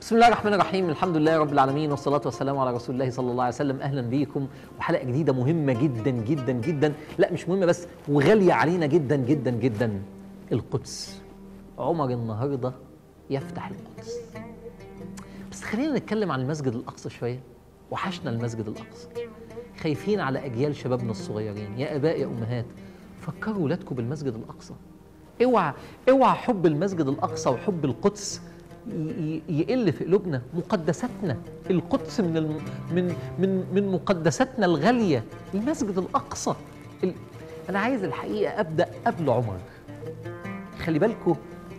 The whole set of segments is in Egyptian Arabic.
بسم الله الرحمن الرحيم الحمد لله رب العالمين والصلاة والسلام على رسول الله صلى الله عليه وسلم أهلا بيكم وحلقة جديدة مهمة جدا جدا جدا لا مش مهمة بس وغالية علينا جدا جدا جدا القدس عمر النهاردة يفتح القدس بس خلينا نتكلم عن المسجد الأقصى شوية وحشنا المسجد الأقصى خايفين على أجيال شبابنا الصغيرين يا آباء يا أمهات فكروا ولادكم بالمسجد الأقصى اوعى اوعى حب المسجد الأقصى وحب القدس ي- يقل في قلوبنا مقدساتنا القدس من الم من من من مقدساتنا الغاليه المسجد الاقصى ال... انا عايز الحقيقه ابدا قبل عمر خلي بالكم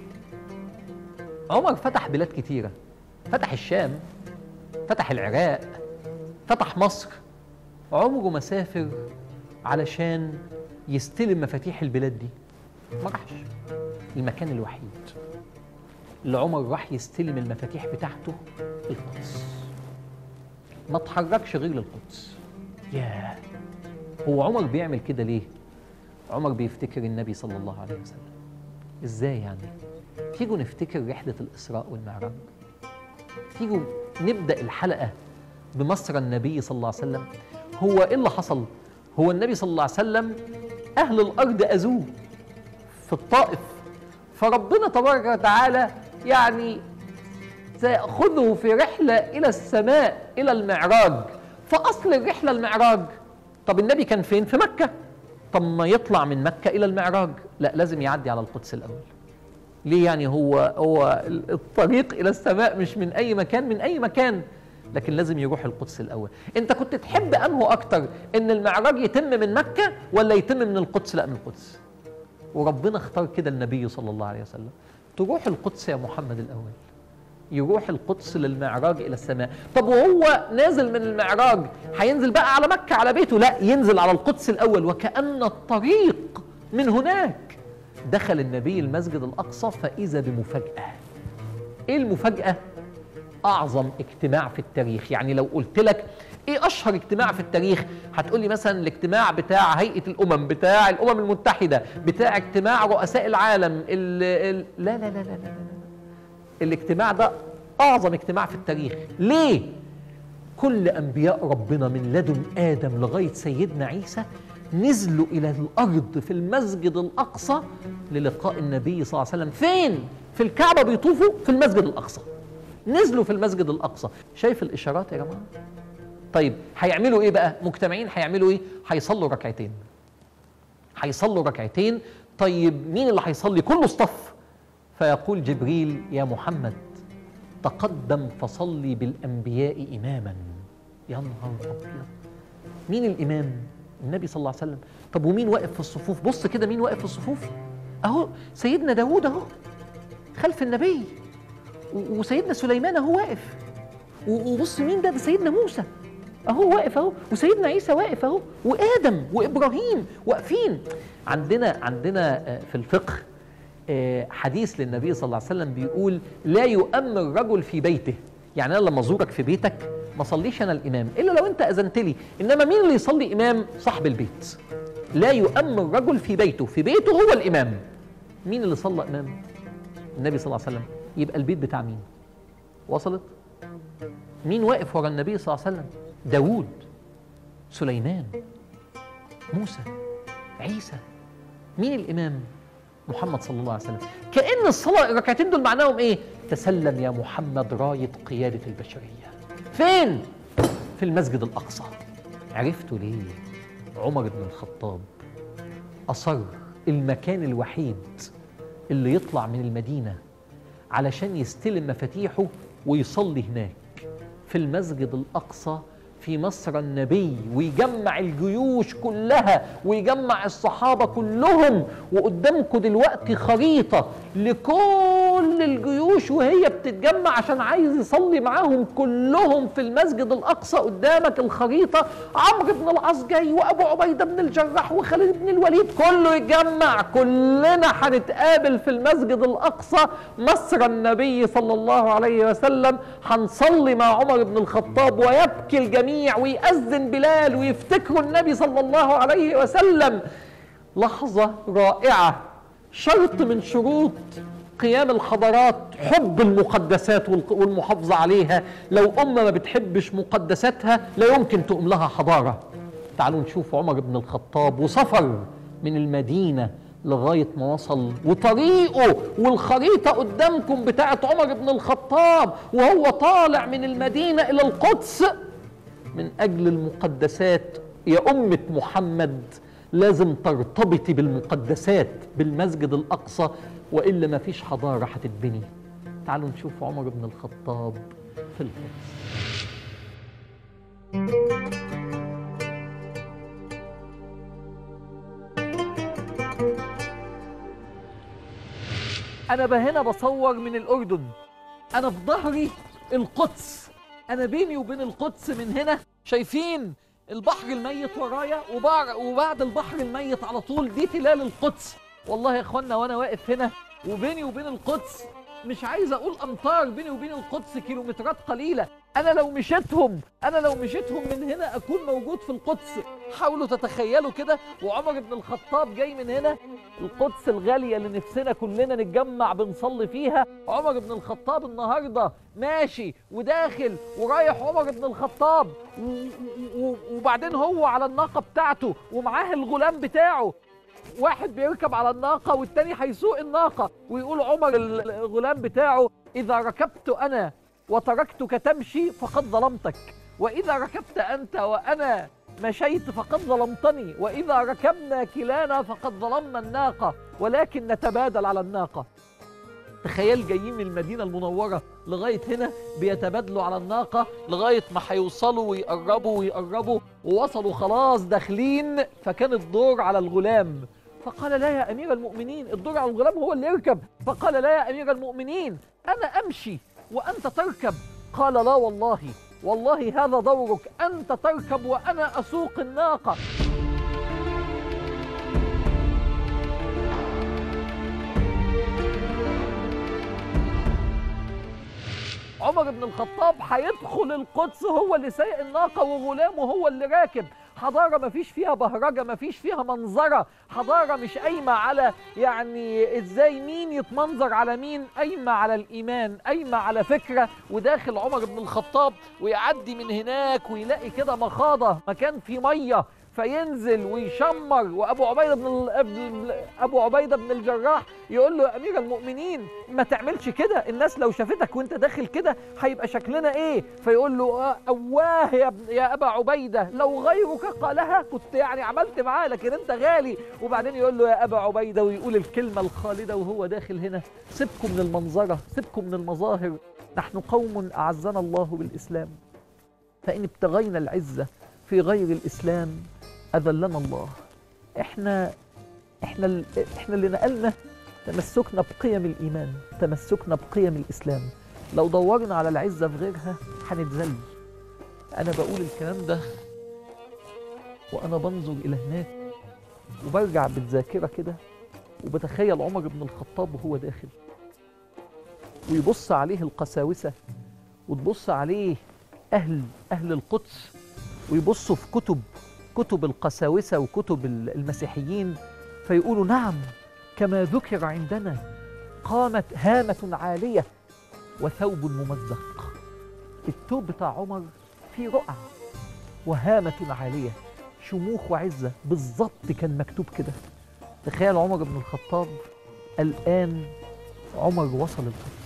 عمر فتح بلاد كتيره فتح الشام فتح العراق فتح مصر عمره ما سافر علشان يستلم مفاتيح البلاد دي ما راحش المكان الوحيد اللي عمر راح يستلم المفاتيح بتاعته القدس ما اتحركش غير للقدس ياه هو عمر بيعمل كده ليه عمر بيفتكر النبي صلى الله عليه وسلم ازاي يعني تيجوا نفتكر رحلة الإسراء والمعراج تيجوا نبدأ الحلقة بمصر النبي صلى الله عليه وسلم هو ايه اللي حصل هو النبي صلى الله عليه وسلم أهل الأرض أذوه في الطائف فربنا تبارك وتعالى يعني سيأخذه في رحلة إلى السماء إلى المعراج فأصل الرحلة المعراج طب النبي كان فين؟ في مكة طب ما يطلع من مكة إلى المعراج لا لازم يعدي على القدس الأول ليه يعني هو هو الطريق إلى السماء مش من أي مكان من أي مكان لكن لازم يروح القدس الأول أنت كنت تحب أنه أكتر إن المعراج يتم من مكة ولا يتم من القدس لا من القدس وربنا اختار كده النبي صلى الله عليه وسلم تروح القدس يا محمد الأول يروح القدس للمعراج إلى السماء طب وهو نازل من المعراج هينزل بقى على مكة على بيته لا ينزل على القدس الأول وكأن الطريق من هناك دخل النبي المسجد الأقصى فإذا بمفاجأة إيه المفاجأة؟ أعظم اجتماع في التاريخ يعني لو قلت لك ايه اشهر اجتماع في التاريخ هتقول لي مثلا الاجتماع بتاع هيئه الامم بتاع الامم المتحده بتاع اجتماع رؤساء العالم ال ال لا لا لا لا لا, لا. الاجتماع ده اعظم اجتماع في التاريخ ليه كل انبياء ربنا من لدن ادم لغايه سيدنا عيسى نزلوا الى الارض في المسجد الاقصى للقاء النبي صلى الله عليه وسلم فين في الكعبه بيطوفوا في المسجد الاقصى نزلوا في المسجد الاقصى شايف الاشارات يا جماعه طيب هيعملوا ايه بقى مجتمعين هيعملوا ايه هيصلوا ركعتين هيصلوا ركعتين طيب مين اللي هيصلي كله اصطف فيقول جبريل يا محمد تقدم فصلي بالانبياء اماما يا نهار ابيض مين الامام النبي صلى الله عليه وسلم طب ومين واقف في الصفوف بص كده مين واقف في الصفوف اهو سيدنا داوود اهو خلف النبي و- وسيدنا سليمان اهو واقف و- وبص مين ده ده سيدنا موسى اهو واقف اهو وسيدنا عيسى واقف اهو وادم وابراهيم واقفين عندنا عندنا آه، في الفقه آه، حديث للنبي صلى الله عليه وسلم بيقول لا يؤمن الرجل في بيته يعني انا لما ازورك في بيتك ما صليش انا الامام الا لو انت اذنت لي انما مين اللي يصلي امام صاحب البيت لا يؤمن الرجل في بيته في بيته هو الامام مين اللي صلى امام النبي صلى الله عليه وسلم يبقى البيت بتاع مين وصلت مين واقف ورا النبي صلى الله عليه وسلم داوود سليمان موسى عيسى مين الامام محمد صلى الله عليه وسلم كأن الصلاة الركعتين دول معناهم ايه تسلم يا محمد راية قيادة البشرية فين في المسجد الأقصى عرفتوا ليه عمر بن الخطاب أصر المكان الوحيد اللي يطلع من المدينة علشان يستلم مفاتيحه ويصلي هناك في المسجد الأقصى في مصر النبي ويجمع الجيوش كلها ويجمع الصحابة كلهم وقدامكم دلوقتي خريطة لكل الجيوش وهي بتتجمع عشان عايز يصلي معاهم كلهم في المسجد الأقصى قدامك الخريطة عمرو بن العاص جاي وأبو عبيدة بن الجراح وخالد بن الوليد كله يتجمع كلنا هنتقابل في المسجد الأقصى مصر النبي صلى الله عليه وسلم هنصلي مع عمر بن الخطاب ويبكي الجميع ويأذن بلال ويفتكروا النبي صلى الله عليه وسلم لحظة رائعة شرط من شروط قيام الحضارات حب المقدسات والق- والمحافظة عليها لو أمة ما بتحبش مقدساتها لا يمكن تقوم لها حضارة تعالوا نشوف عمر بن الخطاب وسفر من المدينة لغاية ما وصل وطريقه والخريطة قدامكم بتاعت عمر بن الخطاب وهو طالع من المدينة إلى القدس من أجل المقدسات يا أمة محمد لازم ترتبطي بالمقدسات بالمسجد الأقصى وإلا ما فيش حضارة هتتبني تعالوا نشوف عمر بن الخطاب في القدس أنا هنا بصور من الأردن أنا في ظهري القدس أنا بيني وبين القدس من هنا شايفين البحر الميت ورايا وبعد, وبعد البحر الميت على طول دي تلال القدس والله يا اخوانا وانا واقف هنا وبيني وبين القدس مش عايز اقول امتار بيني وبين القدس كيلومترات قليله انا لو مشيتهم انا لو مشيتهم من هنا اكون موجود في القدس حاولوا تتخيلوا كده وعمر بن الخطاب جاي من هنا القدس الغاليه اللي نفسنا كلنا نتجمع بنصلي فيها عمر بن الخطاب النهارده ماشي وداخل ورايح عمر بن الخطاب و- و- وبعدين هو على الناقه بتاعته ومعاه الغلام بتاعه واحد بيركب على الناقة والتاني هيسوق الناقة ويقول عمر الغلام بتاعه إذا ركبت أنا وتركتك تمشي فقد ظلمتك وإذا ركبت أنت وأنا مشيت فقد ظلمتني وإذا ركبنا كلانا فقد ظلمنا الناقة ولكن نتبادل على الناقة تخيل جايين من المدينة المنورة لغاية هنا بيتبادلوا على الناقة لغاية ما هيوصلوا ويقربوا ويقربوا ووصلوا خلاص داخلين فكان الدور على الغلام فقال لا يا أمير المؤمنين الدور على الغلام هو اللي يركب فقال لا يا أمير المؤمنين أنا أمشي وأنت تركب قال لا والله والله هذا دورك أنت تركب وأنا أسوق الناقة عمر بن الخطاب هيدخل القدس هو اللي سايق الناقه وغلامه هو اللي راكب حضاره ما فيش فيها بهرجه ما فيش فيها منظره حضاره مش قايمه على يعني ازاي مين يتمنظر على مين قايمه على الايمان قايمه على فكره وداخل عمر بن الخطاب ويعدي من هناك ويلاقي كده مخاضه مكان فيه ميه فينزل ويشمر وابو عبيده بن ال- ابن- ابو عبيده بن الجراح يقول له يا امير المؤمنين ما تعملش كده الناس لو شافتك وانت داخل كده هيبقى شكلنا ايه فيقول له آه، اواه يا, ابن- يا ابا عبيده لو غيرك قالها كنت يعني عملت معاه لكن انت غالي وبعدين يقول له يا ابا عبيده ويقول الكلمه الخالده وهو داخل هنا سيبكم من المنظره سيبكم من المظاهر نحن قوم اعزنا الله بالاسلام فان ابتغينا العزه في غير الاسلام اذلنا الله احنا احنا ال- احنا اللي نقلنا تمسكنا بقيم الايمان تمسكنا بقيم الاسلام لو دورنا على العزه في غيرها هنتذل انا بقول الكلام ده وانا بنظر الى هناك وبرجع بالذاكره كده وبتخيل عمر بن الخطاب وهو داخل ويبص عليه القساوسه وتبص عليه اهل اهل القدس ويبصوا في كتب كتب القساوسه وكتب المسيحيين فيقولوا نعم كما ذكر عندنا قامت هامة عالية وثوب ممزق الثوب بتاع عمر فيه رقع وهامة عالية شموخ وعزة بالظبط كان مكتوب كده تخيل عمر بن الخطاب الآن عمر وصل القدس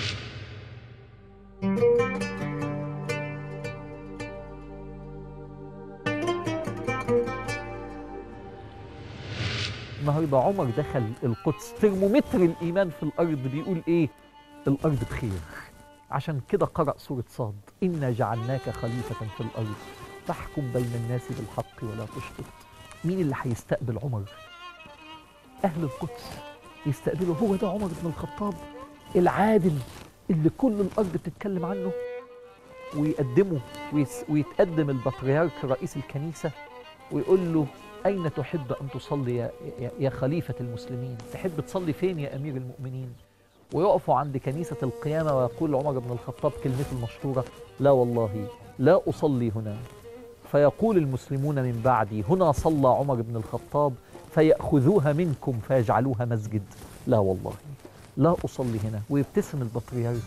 النهارده عمر دخل القدس ترمومتر الايمان في الارض بيقول ايه الارض بخير عشان كده قرأ سورة صاد إنا جعلناك خليفة في الأرض فاحكم بين الناس بالحق ولا تشطط مين اللي هيستقبل عمر أهل القدس يستقبلوا هو ده عمر بن الخطاب العادل اللي كل الأرض بتتكلم عنه ويقدمه ويس ويتقدم البطريرك رئيس الكنيسة ويقول له أين تحب أن تصلي يا, يا, يا خليفة المسلمين تحب تصلي فين يا أمير المؤمنين ويقفوا عند كنيسة القيامة ويقول عمر بن الخطاب كلمته المشهورة لا والله لا أصلي هنا فيقول المسلمون من بعدي هنا صلى عمر بن الخطاب فيأخذوها منكم فيجعلوها مسجد لا والله لا أصلي هنا ويبتسم البطريرك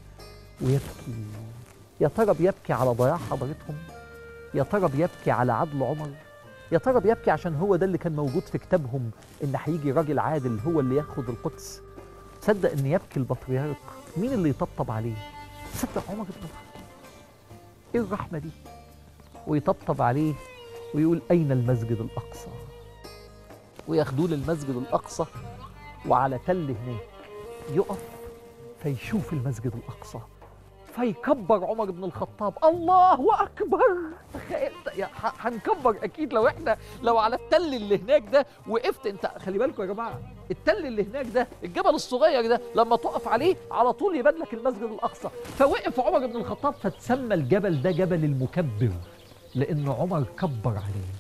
ويبكي يا ترى بيبكي على ضياع حضارتهم يا ترى بيبكي على عدل عمر يا ترى بيبكي عشان هو ده اللي كان موجود في كتابهم ان هيجي راجل عادل هو اللي ياخد القدس تصدق ان يبكي البطريرك مين اللي يطبطب عليه تصدق عمر بن الخطاب ايه الرحمه دي ويطبطب عليه ويقول اين المسجد الاقصى وياخدوه للمسجد الاقصى وعلى تل هناك يقف فيشوف المسجد الاقصى فيكبر عمر بن الخطاب الله اكبر تخيل يا- ح- هنكبر اكيد لو احنا لو على التل اللي هناك ده وقفت انت خلي بالكم يا جماعه التل اللي هناك ده الجبل الصغير ده لما تقف عليه على طول يبان لك المسجد الاقصى فوقف عمر بن الخطاب فتسمى الجبل ده جبل المكبر لان عمر كبر عليه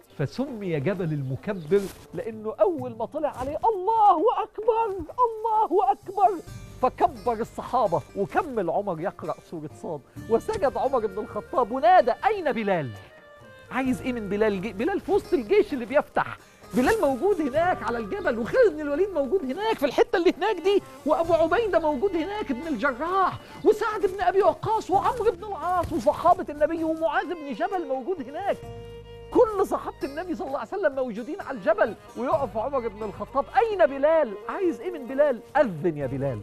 فسمي جبل المكبر لانه اول ما طلع عليه الله اكبر الله اكبر فكبر الصحابه وكمل عمر يقرا سوره صاد وسجد عمر بن الخطاب ونادى اين بلال عايز ايه من بلال جي- بلال في وسط الجيش اللي بيفتح بلال موجود هناك على الجبل وخالد بن الوليد موجود هناك في الحته اللي هناك دي وابو عبيده موجود هناك ابن الجراح وسعد بن ابي وقاص وعمرو بن العاص وصحابه النبي ومعاذ بن جبل موجود هناك كل صحابة النبي صلى الله عليه وسلم موجودين على الجبل ويقف عمر بن الخطاب أين بلال؟ عايز إيه من بلال؟ أذن يا بلال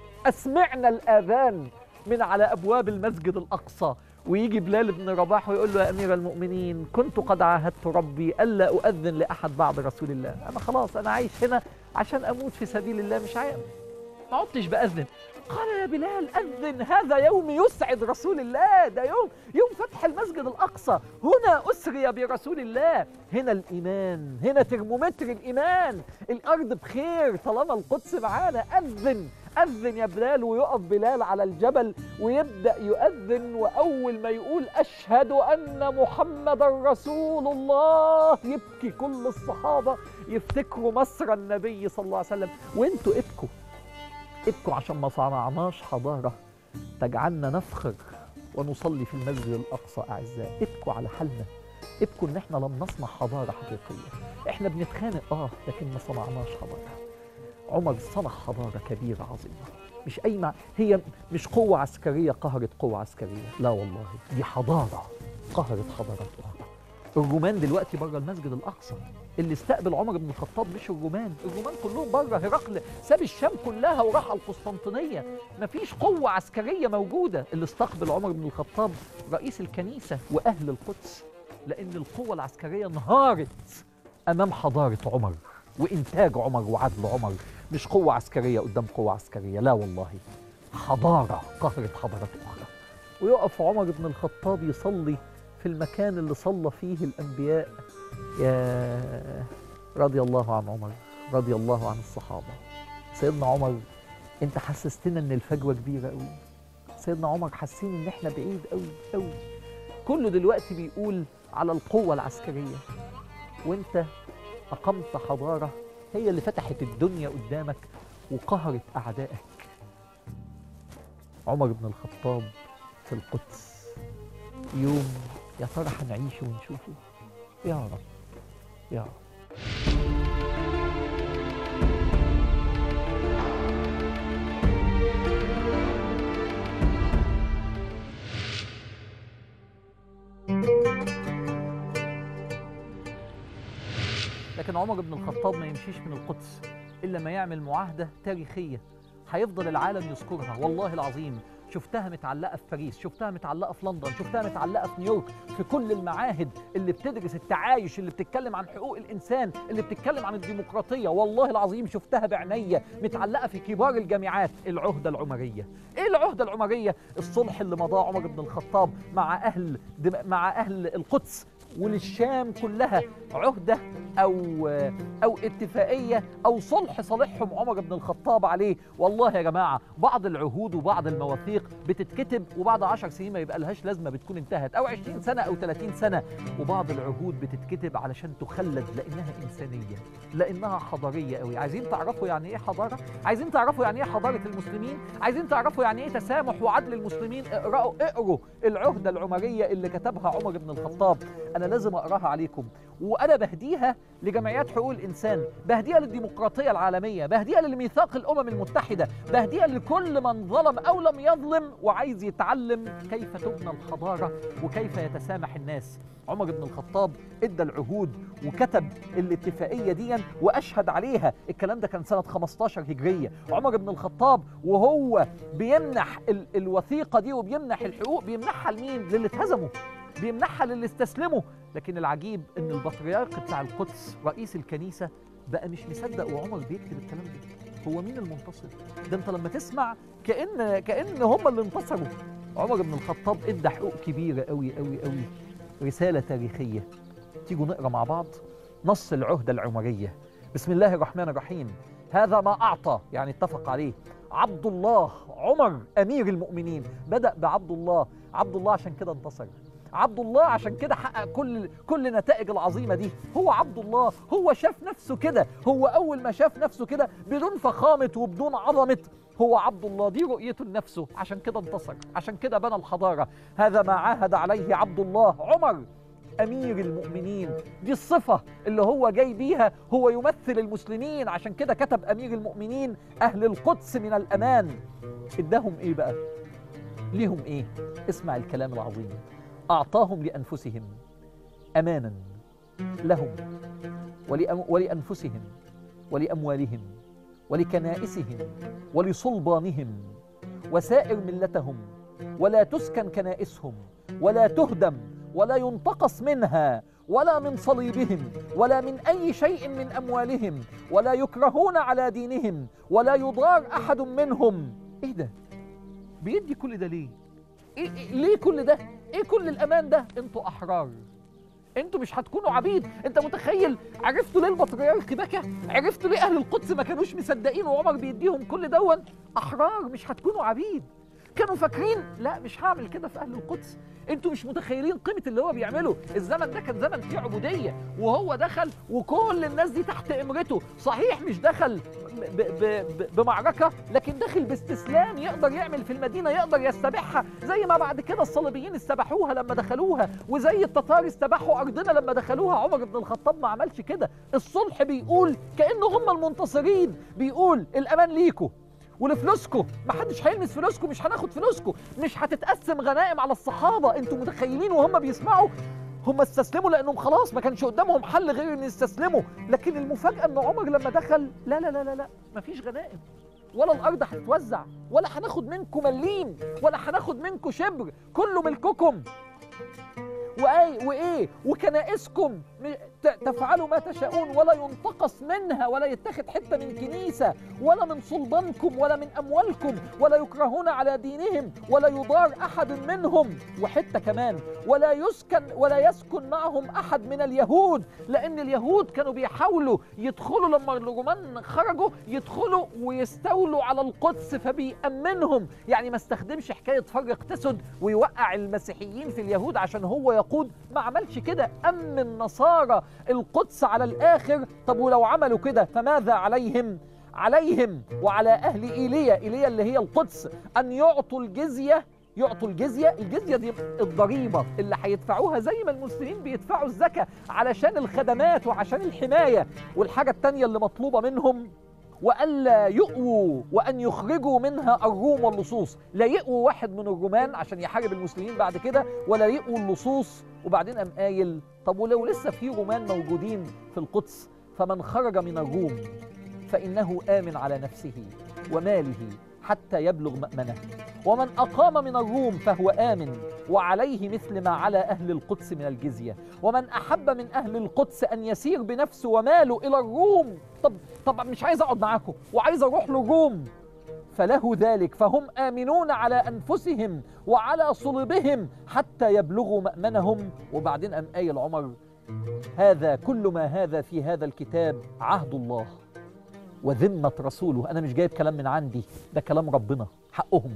أسمعنا الآذان من على أبواب المسجد الأقصى ويجي بلال بن رباح ويقول له يا أمير المؤمنين كنت قد عاهدت ربي ألا أؤذن لأحد بعد رسول الله أنا خلاص أنا عايش هنا عشان أموت في سبيل الله مش عايز ما عدتش بأذن قال يا بلال أذن هذا يوم يسعد رسول الله ده يوم يوم فتح المسجد الأقصى هنا أسري برسول الله هنا الإيمان هنا ترمومتر الإيمان الأرض بخير طالما القدس معانا أذن أذن يا بلال ويقف بلال على الجبل ويبدأ يؤذن وأول ما يقول أشهد أن محمد رسول الله يبكي كل الصحابة يفتكروا مصر النبي صلى الله عليه وسلم وانتوا ابكوا ابكوا عشان ما صنعناش حضارة تجعلنا نفخر ونصلي في المسجد الأقصى أعزاء ابكوا على حالنا ابكوا إن إحنا لم نصنع حضارة حقيقية إحنا بنتخانق آه لكن ما صنعناش حضارة عمر صنع حضارة كبيرة عظيمة مش أي مع... هي مش قوة عسكرية قهرت قوة عسكرية لا والله دي حضارة قهرت حضارات أخرى الرومان دلوقتي بره المسجد الأقصى اللي استقبل عمر بن الخطاب مش الرومان الرومان كلهم بره هرقل ساب الشام كلها وراح على القسطنطينية مفيش قوة عسكرية موجودة اللي استقبل عمر بن الخطاب رئيس الكنيسة وأهل القدس لأن القوة العسكرية انهارت أمام حضارة عمر وإنتاج عمر وعدل عمر مش قوة عسكرية قدام قوة عسكرية لا والله حضارة قهرت حضارات أخرى ويقف عمر بن الخطاب يصلي في المكان اللي صلى فيه الأنبياء يا رضي الله عن عمر رضي الله عن الصحابة سيدنا عمر انت حسستنا ان الفجوة كبيرة قوي سيدنا عمر حاسين ان احنا بعيد قوي قوي كله دلوقتي بيقول على القوة العسكرية وانت أقمت حضارة هي اللي فتحت الدنيا قدامك وقهرت أعدائك عمر بن الخطاب في القدس يوم يا ترى هنعيشه ونشوفه يا رب يا رب لكن عمر بن الخطاب ما يمشيش من القدس الا ما يعمل معاهده تاريخيه هيفضل العالم يذكرها والله العظيم شفتها متعلقه في باريس شفتها متعلقه في لندن شفتها متعلقه في نيويورك في كل المعاهد اللي بتدرس التعايش اللي بتتكلم عن حقوق الانسان اللي بتتكلم عن الديمقراطيه والله العظيم شفتها بعينيا متعلقه في كبار الجامعات العهده العمريه ايه العهده العمريه الصلح اللي مضاه عمر بن الخطاب مع اهل دم... مع اهل القدس وللشام كلها عهده او او اتفاقيه او صلح صالحهم عمر بن الخطاب عليه والله يا جماعه بعض العهود وبعض المواثيق بتتكتب وبعد 10 سنين ما يبقى لهاش لازمه بتكون انتهت او 20 سنه او 30 سنه وبعض العهود بتتكتب علشان تخلد لانها انسانيه لانها حضاريه قوي عايزين تعرفوا يعني ايه حضاره عايزين تعرفوا يعني ايه حضاره المسلمين عايزين تعرفوا يعني ايه تسامح وعدل المسلمين اقراوا اقروا العهده العمريه اللي كتبها عمر بن الخطاب انا لازم اقراها عليكم وانا بهديها لجمعيات حقوق الانسان بهديها للديمقراطيه العالميه بهديها لميثاق الامم المتحده بهديها لكل من ظلم او لم يظلم وعايز يتعلم كيف تبنى الحضاره وكيف يتسامح الناس عمر بن الخطاب ادى العهود وكتب الاتفاقيه دي واشهد عليها الكلام ده كان سنه 15 هجريه عمر بن الخطاب وهو بيمنح ال الوثيقه دي وبيمنح الحقوق بيمنحها لمين للي اتهزموا بيمنحها للي استسلموا لكن العجيب ان البطريرك بتاع القدس رئيس الكنيسه بقى مش مصدق وعمر بيكتب الكلام ده هو مين المنتصر ده انت لما تسمع كان كان هم اللي انتصروا عمر بن الخطاب ادى حقوق كبيره قوي قوي قوي رساله تاريخيه تيجوا نقرا مع بعض نص العهده العمريه بسم الله الرحمن الرحيم هذا ما اعطى يعني اتفق عليه عبد الله عمر امير المؤمنين بدا بعبد الله عبد الله عشان كده انتصر عبد الله عشان كده حقق كل كل النتائج العظيمه دي هو عبد الله هو شاف نفسه كده هو اول ما شاف نفسه كده بدون فخامه وبدون عظمه هو عبد الله دي رؤيته لنفسه عشان كده انتصر عشان كده بنى الحضاره هذا ما عاهد عليه عبد الله عمر امير المؤمنين دي الصفه اللي هو جاي بيها هو يمثل المسلمين عشان كده كتب امير المؤمنين اهل القدس من الامان اداهم ايه بقى ليهم ايه اسمع الكلام العظيم اعطاهم لانفسهم امانا لهم ولأم ولانفسهم ولاموالهم ولكنائسهم ولصلبانهم وسائر ملتهم ولا تسكن كنائسهم ولا تهدم ولا ينتقص منها ولا من صليبهم ولا من اي شيء من اموالهم ولا يكرهون على دينهم ولا يضار احد منهم ايه ده بيدي كل ده ليه إيه إيه ليه كل ده ايه كل الامان ده انتوا احرار انتوا مش هتكونوا عبيد انت متخيل عرفتوا ليه البطريرك بكى عرفتوا ليه اهل القدس ما كانوش مصدقين وعمر بيديهم كل دون احرار مش هتكونوا عبيد كانوا فاكرين لا مش هعمل كده في اهل القدس انتوا مش متخيلين قيمه اللي هو بيعمله الزمن ده كان زمن فيه عبوديه وهو دخل وكل الناس دي تحت امرته صحيح مش دخل ب ب ب بمعركه لكن داخل باستسلام يقدر يعمل في المدينه يقدر يستبيحها زي ما بعد كده الصليبيين استباحوها لما دخلوها وزي التتار استباحوا ارضنا لما دخلوها عمر بن الخطاب ما عملش كده الصلح بيقول كانه هم المنتصرين بيقول الامان ليكوا ولفلوسكم ما حدش هيلمس فلوسكم مش هناخد فلوسكم مش هتتقسم غنائم على الصحابه انتوا متخيلين وهم بيسمعوا هم استسلموا لانهم خلاص ما كانش قدامهم حل غير ان يستسلموا لكن المفاجاه ان عمر لما دخل لا لا لا لا لا مفيش غنائم ولا الارض هتتوزع ولا هناخد منكم مليم ولا هناخد منكم شبر كله ملككم وايه وايه وكنائسكم م- ت- تفعلوا ما تشاءون ولا ينتقص منها ولا يتخذ حته من كنيسه ولا من صلبانكم ولا من اموالكم ولا يكرهون على دينهم ولا يضار احد منهم وحته كمان ولا يسكن ولا يسكن معهم احد من اليهود لان اليهود كانوا بيحاولوا يدخلوا لما الرومان خرجوا يدخلوا ويستولوا على القدس فبيأمنهم يعني ما استخدمش حكايه فرق تسد ويوقع المسيحيين في اليهود عشان هو يقود ما عملش كده امن نصارى القدس على الاخر طب ولو عملوا كده فماذا عليهم عليهم وعلى اهل ايليا ايليا اللي هي القدس ان يعطوا الجزيه يعطوا الجزيه الجزيه دي الضريبه اللي هيدفعوها زي ما المسلمين بيدفعوا الزكاه علشان الخدمات وعشان الحمايه والحاجه الثانيه اللي مطلوبه منهم والا يؤووا وان يخرجوا منها الروم واللصوص لا يؤووا واحد من الرومان عشان يحارب المسلمين بعد كده ولا يؤووا اللصوص وبعدين قام قايل طب ولو لسه في رومان موجودين في القدس فمن خرج من الروم فانه امن على نفسه وماله حتى يبلغ مأمنه ومن أقام من الروم فهو آمن وعليه مثل ما على أهل القدس من الجزية ومن أحب من أهل القدس أن يسير بنفسه وماله إلى الروم طب طب مش عايز أقعد معاكم وعايز أروح للروم فله ذلك فهم آمنون على أنفسهم وعلى صلبهم حتى يبلغوا مأمنهم وبعدين قام قايل عمر هذا كل ما هذا في هذا الكتاب عهد الله وذمة رسوله أنا مش جايب كلام من عندي ده كلام ربنا حقهم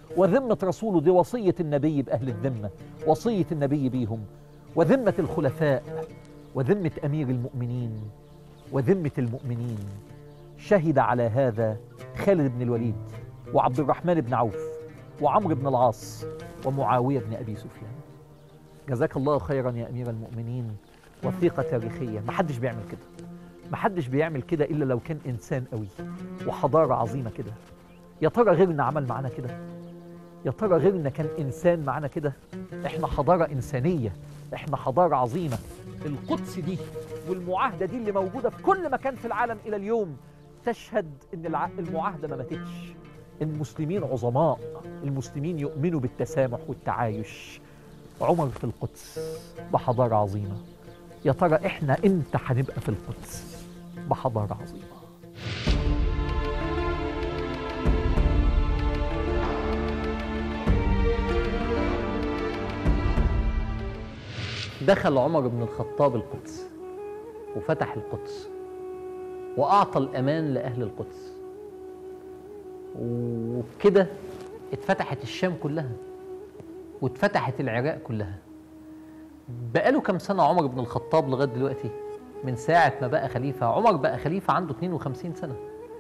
وذمة رسوله دي وصية النبي بأهل الذمة وصية النبي بيهم وذمة الخلفاء وذمة أمير المؤمنين وذمة المؤمنين شهد على هذا خالد بن الوليد وعبد الرحمن بن عوف وعمرو بن العاص ومعاوية بن أبي سفيان جزاك الله خيرا يا أمير المؤمنين وثيقة تاريخية ما حدش بيعمل كده ما حدش بيعمل كده إلا لو كان إنسان قوي وحضارة عظيمة كده يا ترى غيرنا عمل معانا كده يا ترى غيرنا كان إنسان معانا كده إحنا حضارة إنسانية إحنا حضارة عظيمة القدس دي والمعاهدة دي اللي موجودة في كل مكان في العالم إلى اليوم تشهد إن الع- المعاهدة ما ماتتش المسلمين عظماء المسلمين يؤمنوا بالتسامح والتعايش عمر في القدس بحضارة عظيمة يا ترى إحنا إمتى هنبقى في القدس بحضارة عظيمة دخل عمر بن الخطاب القدس وفتح القدس وأعطى الأمان لأهل القدس وبكده اتفتحت الشام كلها واتفتحت العراق كلها بقاله كام سنة عمر بن الخطاب لغاية دلوقتي من ساعة ما بقى خليفة عمر بقى خليفة عنده 52 سنة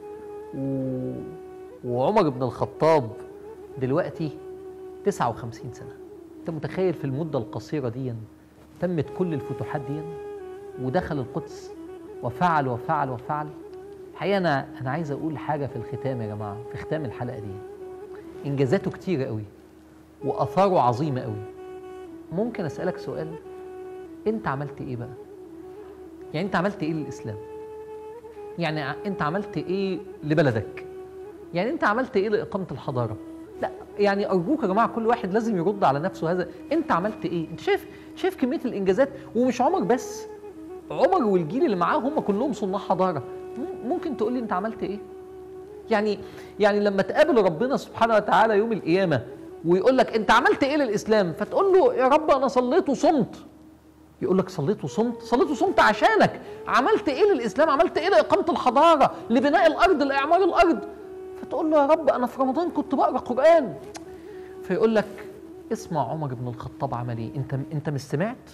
و... وعمر بن الخطاب دلوقتي 59 سنة انت متخيل في المدة القصيرة دي تمت كل الفتوحات دي ودخل القدس وفعل وفعل وفعل الحقيقة أنا أنا عايز أقول حاجة في الختام يا جماعة في ختام الحلقة دي إنجازاته كتيرة قوي وآثاره عظيمة قوي ممكن أسألك سؤال أنت عملت إيه بقى؟ يعني أنت عملت إيه للإسلام؟ يعني ع- أنت عملت إيه لبلدك؟ يعني أنت عملت إيه لإقامة الحضارة؟ لا يعني أرجوك يا جماعة كل واحد لازم يرد على نفسه هذا أنت عملت إيه؟ أنت شايف شايف كمية الإنجازات ومش عمر بس عمر والجيل اللي معاه هم كلهم صناع حضارة م- ممكن تقول لي أنت عملت إيه؟ يعني يعني لما تقابل ربنا سبحانه وتعالى يوم القيامة ويقول لك أنت عملت إيه للإسلام؟ فتقول له يا رب أنا صليت وصمت يقول لك صليت وصمت صليت وصمت عشانك عملت ايه للاسلام عملت ايه لاقامه الحضاره لبناء الارض لاعمار الارض فتقول له يا رب انا في رمضان كنت بقرا قران فيقول لك اسمع عمر بن الخطاب عمل ايه انت انت مش سمعت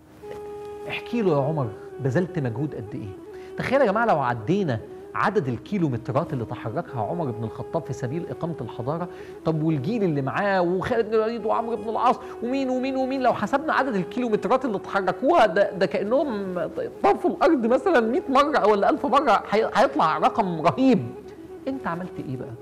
احكي له يا عمر بذلت مجهود قد ايه تخيل يا جماعه لو عدينا عدد الكيلومترات اللي تحركها عمر بن الخطاب في سبيل إقامة الحضارة طب والجيل اللي معاه وخالد بن الوليد وعمرو بن العاص ومين ومين ومين لو حسبنا عدد الكيلومترات اللي تحركوها ده, ده كأنهم طرفوا الأرض مثلا 100 مرة أو ولا 1000 مرة هي- هيطلع رقم رهيب أنت عملت إيه بقى؟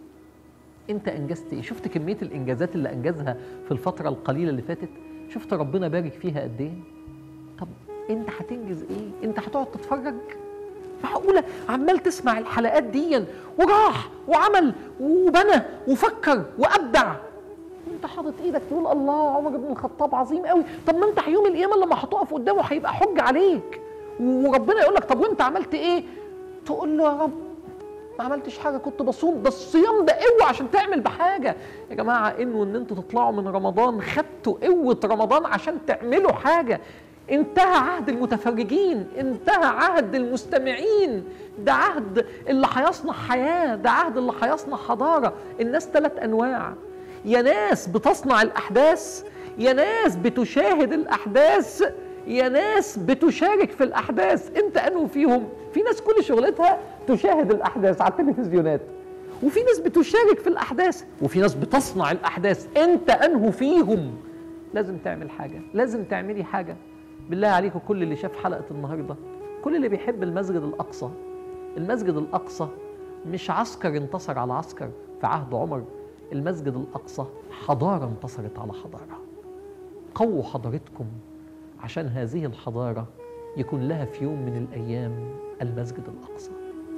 انت انجزت ايه شفت كميه الانجازات اللي انجزها في الفتره القليله اللي فاتت شفت ربنا بارك فيها قد ايه طب انت هتنجز ايه انت هتقعد تتفرج معقوله عمال تسمع الحلقات دي وراح وعمل وبنى وفكر وابدع انت حاطط ايدك تقول الله عمر بن الخطاب عظيم قوي طب ما انت يوم القيامه لما هتقف قدامه هيبقى حجه عليك وربنا يقول لك طب وانت عملت ايه تقول له يا رب ما عملتش حاجه كنت بصوم ده الصيام ده قوه عشان تعمل بحاجه يا جماعه انه ان انتوا تطلعوا من رمضان خدتوا قوه رمضان عشان تعملوا حاجه انتهى عهد المتفرجين انتهى عهد المستمعين ده عهد اللي هيصنع حياه ده عهد اللي هيصنع حضاره الناس ثلاث انواع يا ناس بتصنع الاحداث يا ناس بتشاهد الاحداث يا ناس بتشارك في الاحداث انت انو فيهم في ناس كل شغلتها تشاهد الاحداث على التلفزيونات وفي ناس بتشارك في الاحداث وفي ناس بتصنع الاحداث انت انه فيهم لازم تعمل حاجه لازم تعملي حاجه بالله عليكم كل اللي شاف حلقه النهارده كل اللي بيحب المسجد الاقصى المسجد الاقصى مش عسكر انتصر على عسكر في عهد عمر المسجد الاقصى حضاره انتصرت على حضاره قووا حضارتكم عشان هذه الحضاره يكون لها في يوم من الايام المسجد الاقصى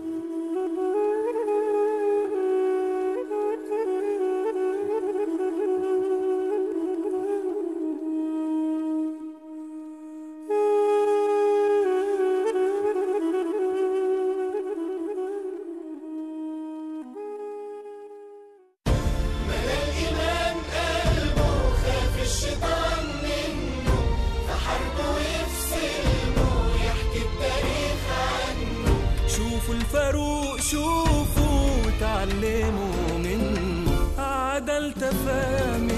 الإيمان قلبه خاف الشيطان منه فحاربه ويفسلمه يحكي التاريخ عنه شوفوا الفاروق شوفوا وتعلموا منه عدل اختفى من